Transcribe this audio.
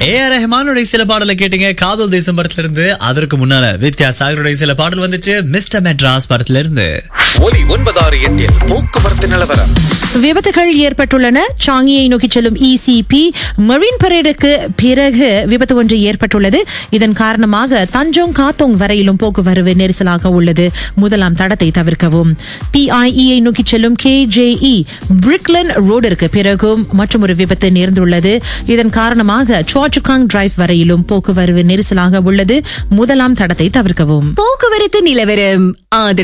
A R ரஹ்மானுடைய சில பாடலை கேட்டீங்க காதல் தேசம் படத்துல இருந்து அதற்கு முன்னால வித்யா சாகருடைய சில பாடல் வந்துச்சு மிஸ்டர் மெட்ராஸ் படத்துல இருந்து ஒலி ஒன்பதாறு எட்டில் போக்குவரத்து நிலவரம் விபத்துகள் ஏற்பட்டுள்ளன சாங்கியை நோக்கி செல்லும் இசிபி மரீன் பரேடுக்கு பிறகு விபத்து ஒன்று ஏற்பட்டுள்ளது இதன் காரணமாக தஞ்சோங் காத்தோங் வரையிலும் போக்குவரவு நெரிசலாக உள்ளது முதலாம் தடத்தை தவிர்க்கவும் பிஐஇயை நோக்கி செல்லும் கேஜேஇ பிரிக்லன் ரோடிற்கு பிறகும் மற்றும் ஒரு விபத்து நேர்ந்துள்ளது இதன் காரணமாக சுவாச்சுகாங் டிரைவ் வரையிலும் போக்குவரவு நெரிசலாக உள்ளது முதலாம் தடத்தை தவிர்க்கவும் போக்குவரத்து நிலவரம் ஆதரவு